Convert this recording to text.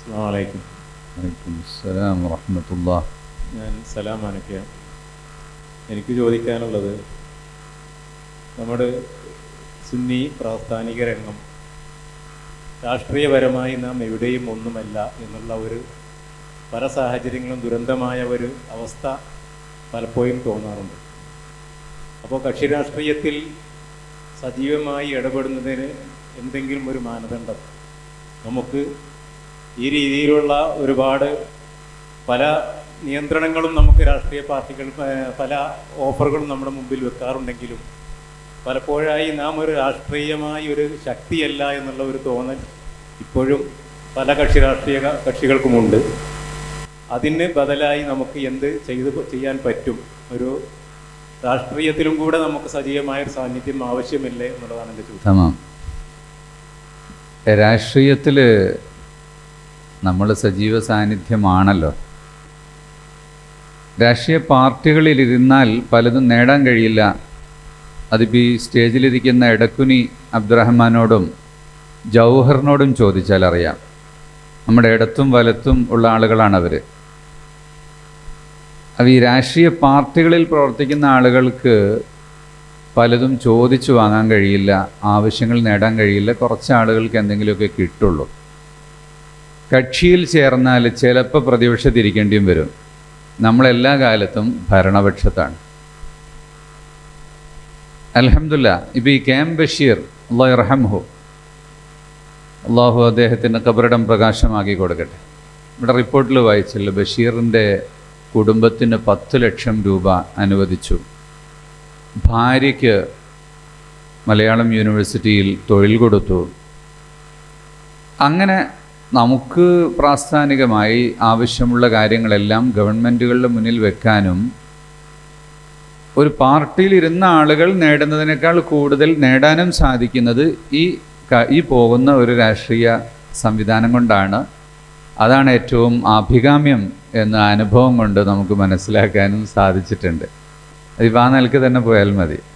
അസ്സാം വലൈക്കും വലൈക്കും അസ്സലാം വറഹമത്തുള്ള ഞാൻ സലാം മാനക്ക എനിക്ക് ചോദിക്കാനുള്ളത് നമ്മുടെ സുന്നി പ്രാസ്ഥാനിക രംഗം രാഷ്ട്രീയപരമായി നാം എവിടെയും ഒന്നുമല്ല എന്നുള്ള ഒരു പല സാഹചര്യങ്ങളും ദുരന്തമായ ഒരു അവസ്ഥ പലപ്പോഴും തോന്നാറുണ്ട് അപ്പോൾ കക്ഷി രാഷ്ട്രീയത്തിൽ സജീവമായി ഇടപെടുന്നതിന് എന്തെങ്കിലും ഒരു മാനദണ്ഡം നമുക്ക് ഈ രീതിയിലുള്ള ഒരുപാട് പല നിയന്ത്രണങ്ങളും നമുക്ക് രാഷ്ട്രീയ പാർട്ടികൾ ഏഹ്, പല ഓഫറുകളും നമ്മുടെ മുമ്പിൽ വെക്കാറുണ്ടെങ്കിലും പലപ്പോഴായി നാം ഒരു രാഷ്ട്രീയമായ ഒരു ശക്തിയല്ല എന്നുള്ള ഒരു തോന്നൽ ഇപ്പോഴും പല കക്ഷി രാഷ്ട്രീയ ക- കക്ഷികൾക്കുമുണ്ട് അതിന് ബദലായി നമുക്ക് എന്ത് ചെയ്ത് പ- ചെയ്യാൻ പറ്റും ഒരു രാഷ്ട്രീയത്തിലും കൂടെ നമുക്ക് സജീവമായ ഒരു സാന്നിധ്യം ആവശ്യമില്ലേ എന്നുള്ളതാണ് എൻ്റെ ചോദ്യം തമാം രാഷ്ട്രീയത്തിൽ നമ്മൾ സജീവ സാന്നിധ്യമാണല്ലോ രാഷ്ട്രീയ പാർട്ടികളിലിരുന്നാൽ പലതും നേടാൻ കഴിയില്ല അതിപ്പോൾ ഈ സ്റ്റേജിലിരിക്കുന്ന എടക്കുനി അബ്ദുറഹ്മാനോടും ജൗഹറിനോടും ചോദിച്ചാൽ അറിയാം നമ്മുടെ ഇടത്തും വലത്തും ഉള്ള ആളുകളാണ് അവർ അപ്പോൾ ഈ രാഷ്ട്രീയ പാർട്ടികളിൽ പ്രവർത്തിക്കുന്ന ആളുകൾക്ക് പലതും ചോദിച്ചു വാങ്ങാൻ കഴിയില്ല ആവശ്യങ്ങൾ നേടാൻ കഴിയില്ല കുറച്ച് ആളുകൾക്ക് എന്തെങ്കിലുമൊക്കെ കിട്ടുള്ളൂ കക്ഷിയിൽ ചേർന്നാൽ ചിലപ്പോൾ പ്രതിപക്ഷത്തിരിക്കേണ്ടിയും വരും നമ്മളെല്ലാ കാലത്തും ഭരണപക്ഷത്താണ് അലഹമില്ല ഇപ്പോൾ ഈ കെ എം ബഷീർ അള്ളാഹു റഹംഹു അള്ളാഹു അദ്ദേഹത്തിൻ്റെ കബറിടം പ്രകാശമാക്കി കൊടുക്കട്ടെ ഇവിടെ റിപ്പോർട്ടിൽ വായിച്ചല്ലോ ബഷീറിൻ്റെ കുടുംബത്തിന് പത്ത് ലക്ഷം രൂപ അനുവദിച്ചു ഭാര്യയ്ക്ക് മലയാളം യൂണിവേഴ്സിറ്റിയിൽ തൊഴിൽ കൊടുത്തു അങ്ങനെ നമുക്ക് പ്രാസ്ഥാനികമായി ആവശ്യമുള്ള കാര്യങ്ങളെല്ലാം ഗവൺമെൻറ്റുകളുടെ മുന്നിൽ വെക്കാനും ഒരു പാർട്ടിയിൽ ഇരുന്ന ആളുകൾ നേടുന്നതിനേക്കാൾ കൂടുതൽ നേടാനും സാധിക്കുന്നത് ഈ ക- ഈ പോകുന്ന ഒരു രാഷ്ട്രീയ സംവിധാനം കൊണ്ടാണ് അതാണ് ഏറ്റവും അഭികാമ്യം എന്ന അനുഭവം കൊണ്ട് നമുക്ക് മനസ്സിലാക്കാനും സാധിച്ചിട്ടുണ്ട് അതിപ്പോൾ ആ നിലക്ക് തന്നെ പോയാൽ മതി